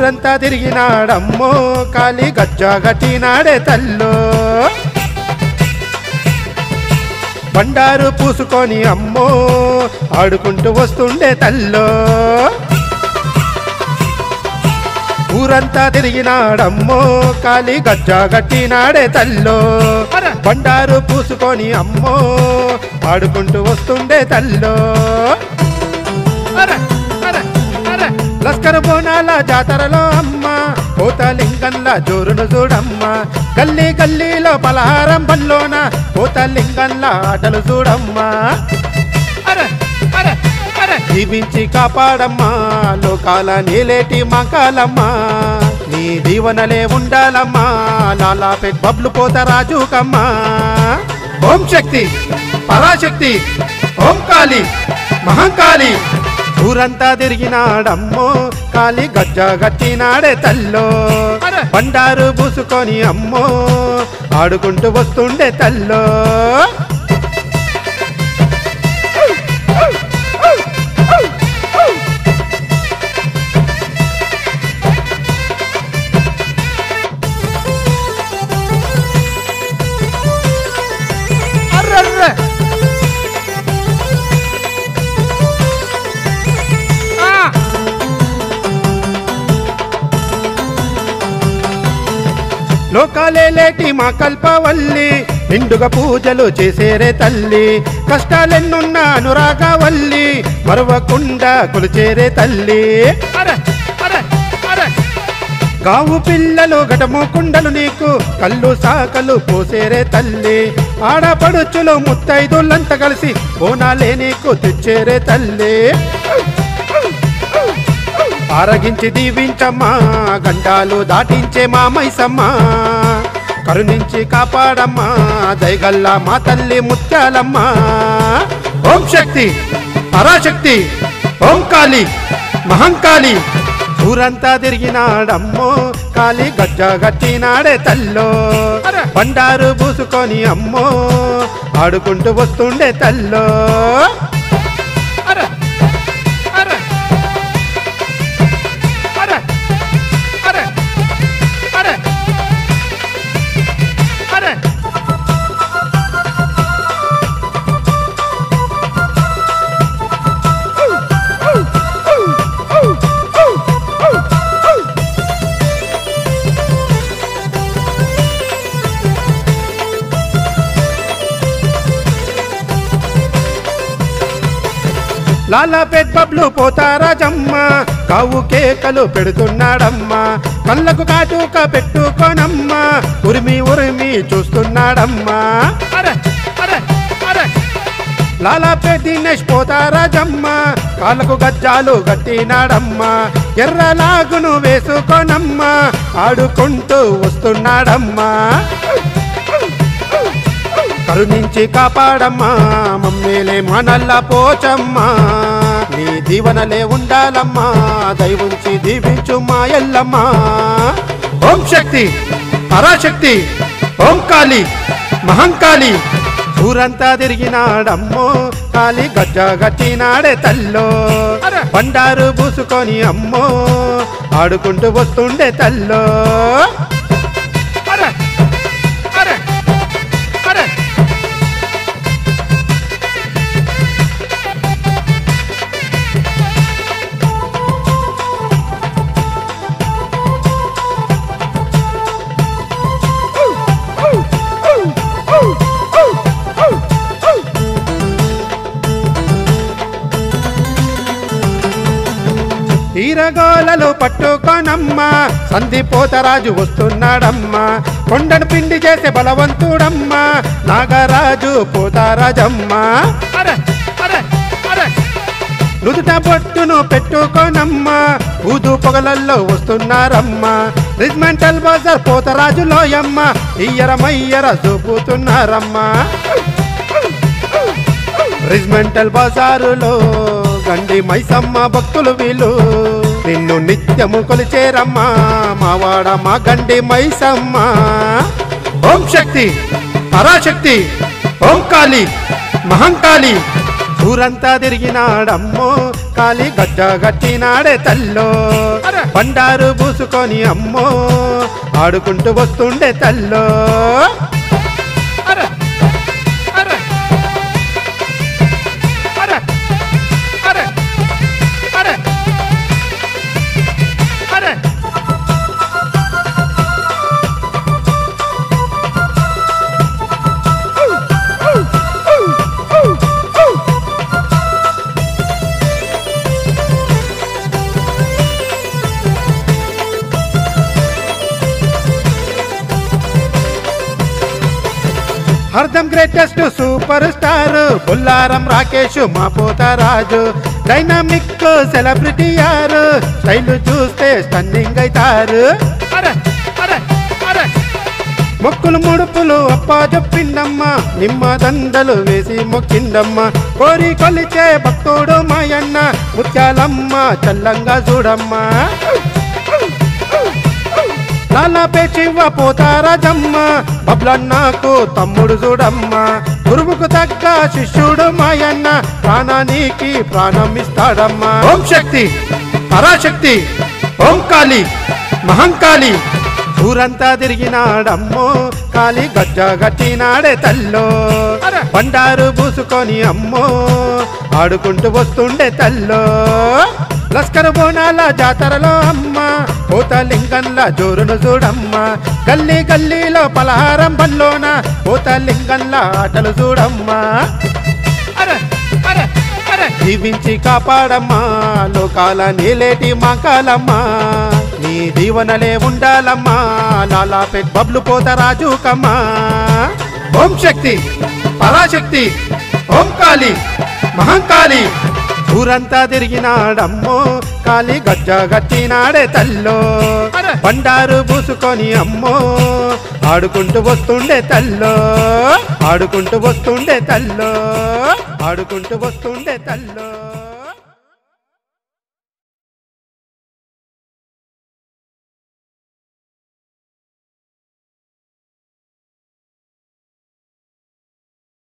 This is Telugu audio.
ఊరంతా తిరిగినాడమ్మో కాలి గజ్జా గట్టినాడే తల్లో బండారు పూసుకొని అమ్మో ఆడుకుంటూ వస్తుండే తల్లో ఊరంతా తిరిగినాడమ్మో కాలి గజ్జా గట్టినాడే తల్లో బండారు పూసుకొని అమ్మో ఆడుకుంటూ వస్తుండే తల్లో లస్కర్ బోనాల జాతరలో అమ్మ కోతలింగంల జోరును చూడమ్మ గల్లీ గల్లీలో పలహారం బల్లోన కోతలింగంల ఆటలు చూడమ్మా జీవించి కాపాడమ్మా లోకాల నీలేటి మకాలమ్మా నీ దీవనలే ఉండాలమ్మా లాలా పెట్ బబ్లు పోత రాజుకమ్మా ఓం శక్తి పరాశక్తి ఓం కాళి మహంకాళి ఊరంతా తిరిగినాడమ్మో కాలి గజ్జ గట్టినాడే తల్లో బండారు పూసుకొని అమ్మో ఆడుకుంటూ వస్తుండే తల్లో అర్రర్ర ఆ లోకాలేలేటి మా కల్పవల్లి నిండుగా పూజలు చేసేరే తల్లి కష్టాలెన్నున్న అనురాగవల్లి మరవకుండా కొలిచేరే తల్లి అరే అరే అరే గావు పిల్లలు గటము కుండలు నీకు కళ్ళు సాకలు పోసేరే తల్లి ఆడపడుచులు ముత్తైదులంతా కలిసి బోనాలే నీకు తెచ్చేరే తల్లి ఆరగించి దీవించమ్మా గండాలు దాటించే మా మైసమ్మా కరుణించి కాపాడమ్మా దయగల్లా మా తల్లి ముత్యాలమ్మా ఓం శక్తి పరాశక్తి ఓం కాళి మహంకాళి ఊరంతా తిరిగినాడమ్మో కాలి గజ్జ గట్టినాడే తల్లో బండారు పూసుకొని అమ్మో ఆడుకుంటూ వస్తుండే తల్లో అరే అరే అరే అరే అరే అరే లాలా బబ్లు పోతారా జమ్మ కావు కేకలు పెడుతున్నాడమ్మా కళ్ళకు కాటుక పెట్టుకోనమ్మా ఉరిమి ఉరిమి చూస్తున్నాడమ్మా అరే అరే అరే లాలా దినేష్ పోతారా జమ్మ కాళ్ళకు గజ్జాలు గట్టినాడమ్మా ఎర్రలాగును వేసుకోనమ్మా ఆడుకుంటూ వస్తున్నాడమ్మా కరుణించి కాపాడమ్మా మమ్మీలే మనల్ల పోచమ్మా నీ దీవనలే ఉండాలమ్మా దైవుంచి దీవించు మా ఎల్లమ్మా ఓం శక్తి పరాశక్తి ఓం కాళి మహంకాళి ఊరంతా తిరిగినాడమ్మో కాలి గజ్జ గట్టినాడే తల్లో బండారు పూసుకొని అమ్మో ఆడుకుంటూ వస్తుండే తల్లో అరే అరే అరే ఈరగోలలు పట్టుకోనమ్మా సంధిపోతరాజు వస్తున్నాడమ్మా కొండను పిండి చేసే బలవంతుడమ్మా నాగరాజు పోతారాజమ్మా అరే అరే అరే నుదుట బొట్టును పెట్టుకోనమ్మా ఊదు పొగలల్లో వస్తున్నారమ్మా రిజ్మెంటల్ బజార్ పోతరాజు లోయమ్మ ఇయ్యరమయ్యర చూపుతున్నారమ్మా రిజ్మెంటల్ బజారులో గండి మైసమ్మ భక్తులు వీళ్ళు నిన్ను నిత్యము కొలిచేరమ్మా మావాడ మా గండి మైసమ్మ ఓం శక్తి పరాశక్తి ఓం కాళి మహంకాళి ఊరంతా తిరిగినాడమ్మో కాలి గజ్జ గట్టినాడే తల్లో అరే! బండారు పూసుకొని అమ్మో ఆడుకుంటూ వస్తుండే తల్లో అరే అరే అరే అరే అరే అరే అర్ధం greatest super star Bollaram Rakesh మా పోతరాజు డైనామిక్ సెలబ్రిటీ యారు స్టైల్ చూస్తే స్టన్నింగ్ అవుతారు అరే అరే అరే మొక్కులు ముడుపులు అప్పా చెప్పిండమ్మా నిమ్మ దండలు వేసి మొక్కిండమ్మ కోరి కొలిచే భక్తుడు మాయన్న ముత్యాలమ్మ చల్లంగా చూడమ్మా లాలాపే చివ్వ పోతారాజమ్మ బబ్లన్నాకు తమ్ముడు చూడమ్మ గురువుకు తగ్గ శిష్యుడు మాయన్న ప్రాణానికి ప్రాణం ఇస్తాడమ్మా ఓం శక్తి పరాశక్తి ఓం కాళి మహంకాళి ఊరంతా తిరిగినాడమ్మో కాలి గజ్జ గట్టినాడే తల్లో అరే! బండారు పూసుకొని అమ్మో ఆడుకుంటూ వస్తుండే తల్లో లస్కర్ బోనాల జాతరలో అమ్మ పోతలింగంల జోరును చూడమ్మ గల్లీ గల్లీలో పలహారం బల్లోన పోతలింగంల ఆటలు చూడమ్మా అరే అరే అరే జీవించి కాపాడమ్మా లోకాల నీలేటి మాకాలమ్మా నీ దీవనలే ఉండాలమ్మా లాలా పెట్ బబ్లు పోత రాజుకమ్మా ఓం శక్తి పరాశక్తి ఓం కాళి మహంకాళి ఊరంతా తిరిగినాడమ్మో కాలి గజ్జ గట్టినాడే తల్లో అరే! బండారు పూసుకొని అమ్మో ఆడుకుంటూ వస్తుండే తల్లో ఆడుకుంటూ వస్తుండే తల్లో ఆడుకుంటూ వస్తుండే తల్లో